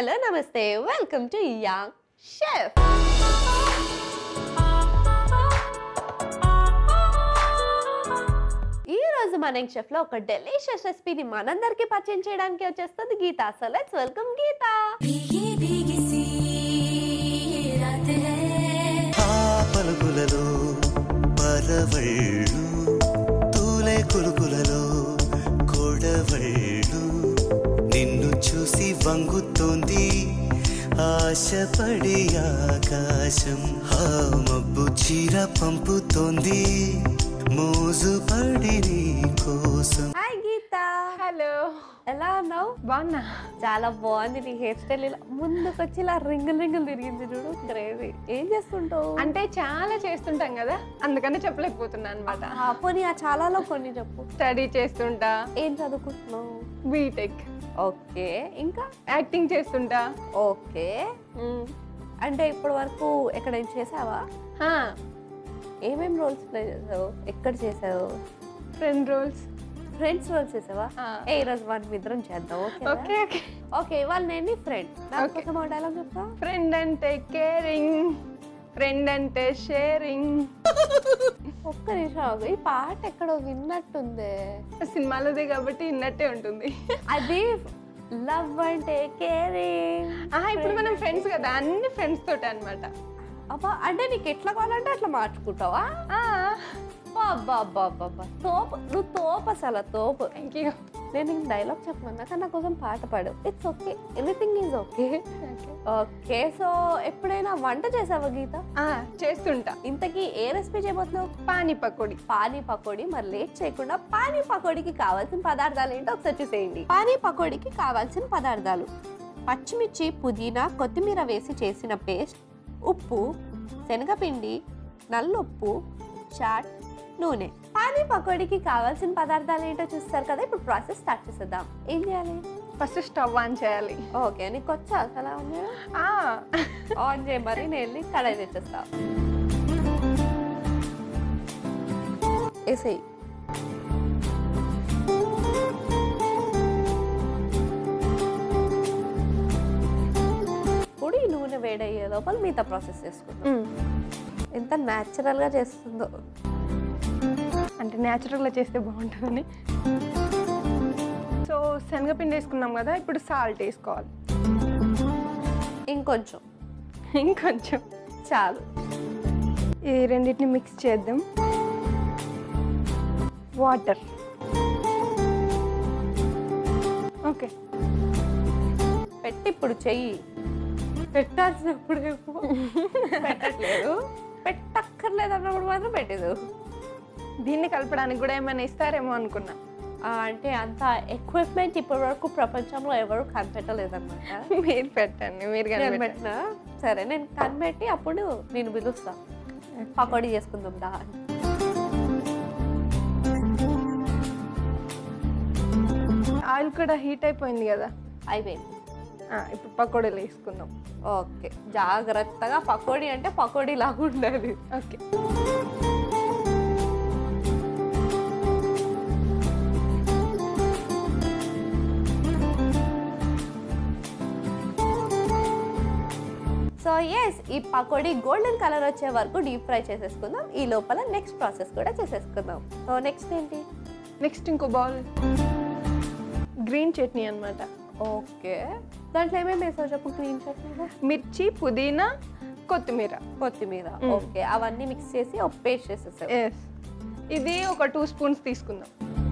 Hello నమస్తే welcome to young chef ఈ రోజు మన యంగ్ షెఫ్ లో ఒక డెలిషియస్ రెసిపీని మనందరికీ పరిచయం చేయడానికి వచ్చేస్తుంది Geetha so let's welcome Geetha भीगी भीगी सी ये रात है ఆ పలుకులలో పరవళ్ళు తూలే కులుకులలో కొడవళ్ళు నిన్ను చూసి వంగుతోంది ఆశపడి ఆకాశం ఆ మబ్బు చీర పంపుతోంది మోజుపడి నీ కోసం హాయ్ గీత హలో ఎలా ఉన్నావు బాగున్నా చాలా బాగుంది నీ హెయిర్ స్టైల్ ఇలా ముందుకొచ్చి ఇలా రింగులు రింగులు తిరిగింది చూడు క్రేజీ ఏం చేస్తుంటావు అంటే చాలా చేస్తుంటాం కదా అందుకనే చెప్పలేకపోతున్నా అనమాట ఆ, పోనీ ఆ చాలాలో కొన్ని చెప్పు స్టడీ చేస్తుంటా ఏం చదువుకుంటున్నావు బీటెక్ ఓకే ఇంకా యాక్టింగ్ చేస్తుంటా ఓకే అంటే ఇప్పటి వరకు ఎక్కడైనా చేసావా హా, ఏమేం రోల్స్ ప్లే చేసావు ఎక్కడ చేసావు ఫ్రెండ్ రోల్స్ ఫ్రెండ్స్ రోల్స్ చేసావా ఆ. ఏ ఈరోజు వన్ ఇద్దరం చేద్దాం ఓకే ఓకే ఓకే ఓకే ఇవాళ నేను నీ ఫ్రెండ్ దానికోసం ఒక డైలాగ్ చెప్తా ఫ్రెండ్ అంటే కేరింగ్ ఫ్రెండ్ అంటే షేరింగ్ ఒక్క నిమిషం ఆగు. ఈ పాట ఎక్కడో విన్నట్టుంది సినిమాలోదే కాబట్టి ఇన్నట్టే ఉంటుంది అది లవ్ అంటే కేరింగ్ ఆహా, ఇప్పుడు మనం ఫ్రెండ్స్ కదా అన్ని ఫ్రెండ్స్ తోటి అనమాట అబ్బా అంటే నీకు ఎట్లా కావాలంటే అట్లా మార్చుకుంటావా అబ్బా అబ్బా అబ్బా అబ్బా తోపు నువ్వు తోపు అసలు తోపు థ్యాంక్ యూ నేను నీకు డైలాగ్ చెప్పమన్నా కానీ నా కోసం పాట పాడు it's okay anything is okay okay so ఎప్పుడైనా వంట చేసావా గీత చేస్తుంటా ఇంతకీ ఏ రెసిపీ చేయబోతున్నావు పానీ పకోడి పానీ పకోడీ మరి లేట్ చేయకుండా పానీ పకోడీకి కావాల్సిన పదార్థాలు ఏంటో ఒకసారి చూసేయండి పానీ పకోడీకి కావాల్సిన పదార్థాలు పచ్చిమిర్చి పుదీనా కొత్తిమీర వేసి చేసిన పేస్ట్ ఉప్పు శనగపిండి నల్లుప్పు చాట్ నూనె పానీ పకోడీకి కావాల్సిన పదార్థాలు ఏంటో చూస్తారు కదా ఇప్పుడు ప్రాసెస్ స్టార్ట్ చేసేద్దాం ఏం చేయాలి ఫస్ట్ స్టవ్ ఆన్ చేయాలి ఓకే నీకు వచ్చా అలా ఉంది ఆ, ఆన్ చేయ మరి నేను వెళ్ళి కడాయి తెచ్చేస్తా వేసేయి ఇప్పుడు ఈ నూనె వేడయ్యే లోపల మిగతా ప్రాసెస్ చేసుకుందాం మ్. ఎంత న్యాచురల్గా చేస్తుందో అంటే న్యాచురల్గా చేస్తే బాగుంటుందని సో శనగపిండి వేసుకున్నాం కదా ఇప్పుడు సాల్ట్ వేసుకోవాలి ఇంకొంచెం ఇంకొంచెం చాలు ఈ రెండింటిని మిక్స్ చేద్దాం వాటర్ ఓకే పెట్టి ఇప్పుడు చెయ్యి పెట్టాల్సినప్పుడు ఏమో పెట్టట్లేదు పెట్టక్కర్లేదు అన్నప్పుడు మాత్రం పెట్టేదు దీన్ని కలపడానికి కూడా ఏమైనా ఇస్తారేమో అనుకున్నా ఆ, అంటే అంత ఎక్విప్మెంట్ ఇప్పటి వరకు ప్రపంచంలో ఎవరు కనిపెట్టలేదన్నమాట మీరు పెట్టండి మీరు నేను కనిపెట్టండి పెట్టినా సరే నేను కనిపెట్టి అప్పుడు నేను పిలుస్తా పకోడీ చేసుకుందాం దా అని. ఆయిల్ కూడా హీట్ అయిపోయింది కదా అయిపోయింది ఆ, ఇప్పుడు పకోడీలు వేసుకుందాం ఓకే జాగ్రత్తగా పకోడీ అంటే పకోడీ లాగా ఉండాలి ఓకే సో ఎస్ ఈ పకోడీ గోల్డెన్ కలర్ వచ్చే వరకు డీప్ ఫ్రై చేసేసుకుందాం ఈ లోపల నెక్స్ట్ ప్రాసెస్ కూడా చేసేసుకుందాం సో నెక్స్ట్ ఏంటి నెక్స్ట్ ఇంకో బౌల్ గ్రీన్ చట్నీ అన్నమాట ఓకే దాంట్లో ఏమేమి వేసావు చెప్పు గ్రీన్ చట్నీ మిర్చి పుదీనా కొత్తిమీర కొత్తిమీర Mm. ఓకే అవన్నీ మిక్స్ చేసి ఒక పేస్ట్ చేసేసావు ఎస్ ఇది ఒక టూ స్పూన్స్ తీసుకుందాం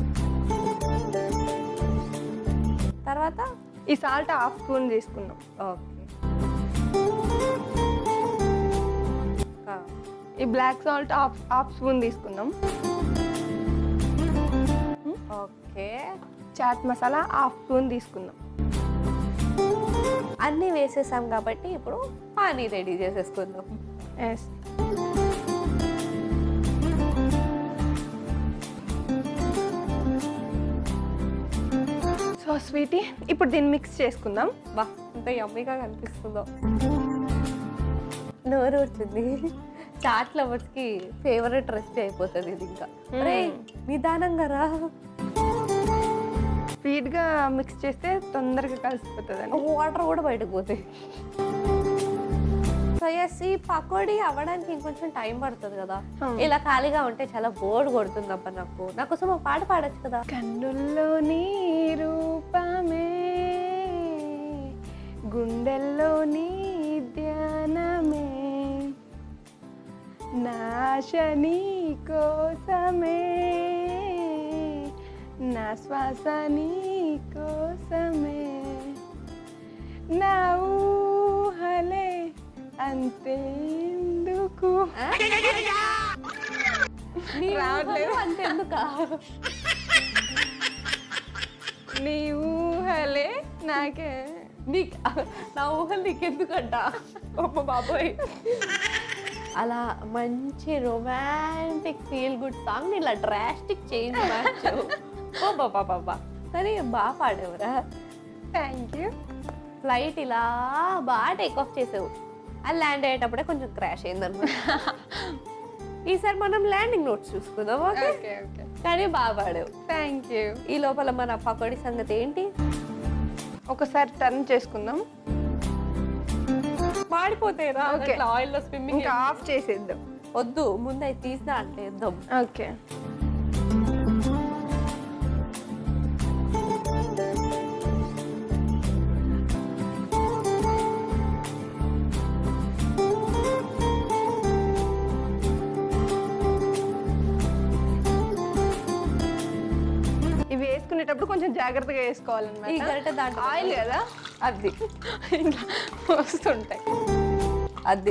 తర్వాత ఈ సాల్ట్ హాఫ్ స్పూన్ తీసుకుందాం ఓకే ఈ black salt half half spoon తీసుకుందాం okay chaat masala half spoon తీసుకుందాం అన్నీ వేసేసాం కాబట్టి ఇప్పుడు పానీ రెడీ చేసేసుకుందాం ఎస్ సో స్వీటీ ఇప్పుడు దీన్ని మిక్స్ చేసుకుందాం బా ఎంత యమ్మీగా కనిపిస్తుందో నోరు ఊరుతుంది చాట్ లవర్స్కి ఫేవరెట్ రెసిపీ అయిపోతుంది ఇది ఇంకా అరే నిదానంగా రా స్పీడ్గా మిక్స్ చేస్తే తొందరగా కలిసిపోతుందండి వాటర్ కూడా బయటకు పోతాయి సో ఎస్ ఈ పకోడీ అవ్వడానికి ఇంకొంచెం టైం పడుతుంది కదా Hmm. ఇలా ఖాళీగా ఉంటే చాలా బోర్డు కొడుతుంది అబ్బా నాకు నా కోసం ఒక పాట పాడొచ్చు కదా కన్నుల్లో నీ రూపమే గుండెల్లో నీ ధ్యానమే నాశ నీ కోసమే నా శ్వాస నీ కోసమే నా ఊహలే అంతేందుకు ఆ? నీ రావట్లేదు. ఊహలు అంతెందుకా నీ ఊహలే నాకే నీకు నా ఊహలు నీకెందుకంట అమ్మ బాబోయ్ అలా మంచి రొమాంటిక్ ఫీల్ గుడ్ సాంగ్ ఇలా డ్రాస్టిక్ చేంజ్ మార్చావు ఓ బాబా బాబా కానీ బాగా పాడేవరా థ్యాంక్ యూ ఫ్లైట్ ఇలా బాగా టేక్ ఆఫ్ చేసావు అది ల్యాండ్ అయ్యేటప్పుడే కొంచెం క్రాష్ అయిందన్నమాట ఈసారి మనం ల్యాండింగ్ నోట్స్ చూసుకుందాం ఓకే ఓకే ఓకే కానీ బాగా పాడావు థ్యాంక్ యూ ఈ లోపల మన పకోడీ సంగతి ఏంటి ఒకసారి టర్న్ చేసుకుందాం మాడిపోతాయిరా Okay. ఆయిల్ లో స్విమ్మింగ్ ఇంకా ఆఫ్ చేసేద్దాం వద్దు ముందు అవి తీసిన అంటే వేద్దాం ఓకే ఇవి వేసుకునేటప్పుడు కొంచెం జాగ్రత్తగా ఈ వేసుకోవాలన్నమాట గరిటె దాంట్లో ఆయిల్ కదా అది ఇట్లా వస్తుంటాయి అది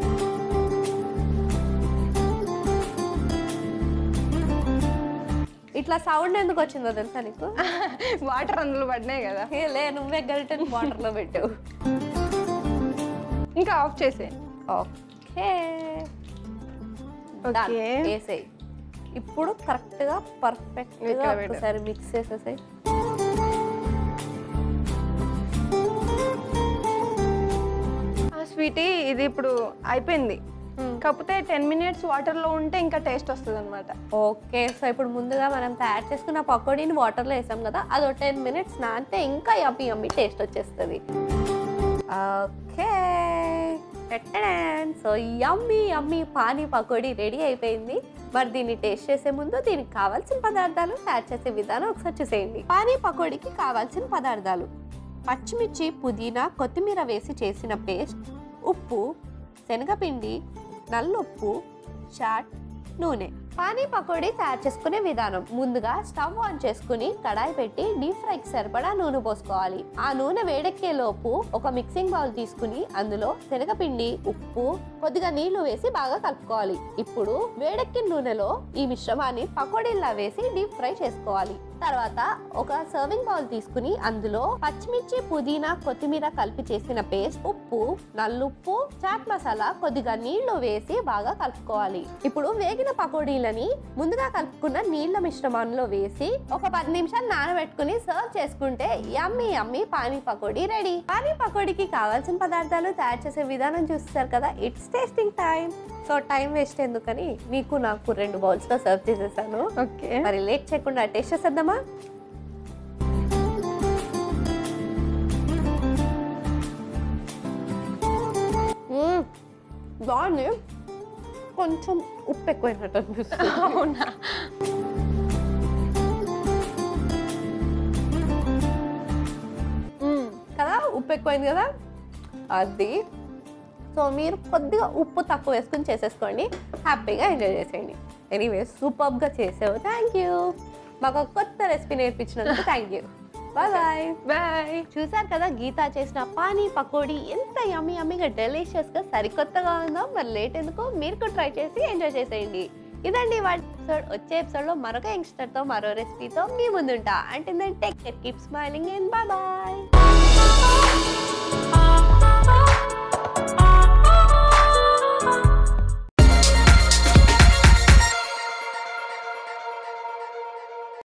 ఇట్లా సౌండ్ ఎందుకు వచ్చిందో తెలుసా నీకు వాటర్ అందులో పడినాయి కదా ఏ లే నువ్వే గరిటెని వాటర్ లో పెట్టావు ఇంకా ఆఫ్ చేసే ఓకే ఓకే. వేసేయి ఇప్పుడు కరెక్ట్ గా పర్ఫెక్ట్ గా ఇక్కడ పెట్టు. ఒకసారి మిక్స్ చేసేసాయి స్వీటీ ఇది ఇప్పుడు అయిపోయింది కాకపోతే టెన్ మినిట్స్ వాటర్లో ఉంటే ఇంకా టేస్ట్ వస్తుంది అనమాట ఓకే సో ఇప్పుడు ముందుగా మనం తయారు చేసుకున్న పకోడీని వాటర్లో వేసాం కదా అది ఒక టెన్ మినిట్స్ నానితే ఇంకా యమ్మీ యమ్మీ టేస్ట్ వచ్చేస్తుంది okay so yummy yummy pani pakodi ready అయిపోయింది మరి దీన్ని టేస్ట్ చేసే ముందు దీనికి కావాల్సిన పదార్థాలు తయారు చేసే విధానం ఒకసారి చూసేయండి పానీ పకోడీకి కావాల్సిన పదార్థాలు పచ్చిమిర్చి పుదీనా కొత్తిమీర వేసి చేసిన పేస్ట్ ఉప్పు శనగపిండి నల్లుప్పు చాట్ నూనె పానీ పకోడీ తయారు చేసుకునే విధానం ముందుగా స్టవ్ ఆన్ చేసుకుని కడాయి పెట్టి డీప్ ఫ్రైకి సరిపడా నూనె పోసుకోవాలి ఆ నూనె వేడెక్కే లోపు ఒక మిక్సింగ్ బౌల్ తీసుకుని అందులో శనగపిండి ఉప్పు కొద్దిగా నీళ్లు వేసి బాగా కలుపుకోవాలి ఇప్పుడు వేడెక్కిన నూనెలో ఈ మిశ్రమాన్ని పకోడీలా వేసి డీప్ ఫ్రై చేసుకోవాలి తర్వాత ఒక సర్వింగ్ బౌల్ తీసుకుని అందులో పచ్చిమిర్చి పుదీనా కొత్తిమీర కలిపి చేసిన పేస్ట్ ఉప్పు నల్లుప్పు చాట్ మసాలా కొద్దిగా నీళ్లు వేసి బాగా కలుపుకోవాలి ఇప్పుడు వేగిన పకోడీలని ముందుగా కలుపుకున్న నీళ్ల మిశ్రమంలో వేసి ఒక పది నిమిషాలు నానబెట్టుకుని సర్వ్ చేసుకుంటే yummy yummy pani pakodi ready pani పకోడీకి కావాల్సిన పదార్థాలు తయారు చేసే విధానం చూస్తారు కదా it's tasting time so time waste ఎందుకని మీకు నాకు రెండు బౌల్స్ లో సర్వ్ చేసేసాను ఓకే మరి లేట్ చేయకుండా టేస్ట్ చేసేద్దామా మ్మ్. బాగుంది కొంచెం ఉప్పు ఎక్కువైనట్టు అనిపిస్తుంది అవునా మ్మ్. కదా ఉప్పు ఎక్కువైంది కదా అది సో మీరు కొద్దిగా ఉప్పు తక్కువ వేసుకుని చేసేసుకోండి హ్యాపీగా ఎంజాయ్ చేసేయండి ఎనీవే సూపర్గా చేసావు థ్యాంక్ యూ మాకు ఒక కొత్త రెసిపీ నేర్పించినందుకు thank you bye bye bye చూసారు కదా గీత చేసిన పానీ పకోడీ ఎంత యమ్మీ యమ్మీగా డెలిషియస్గా సరికొత్తగా ఉందో మరి లేట్ ఎందుకు మీరు కూడా ట్రై చేసి ఎంజాయ్ చేసేయండి ఇదండి వాటి ఎపిసోడ్ వచ్చే ఎపిసోడ్లో మరొక యంగ్స్టర్తో మరో రెసిపీతో మీ ముందుంటా అంటే టెక్ keep smiling and bye bye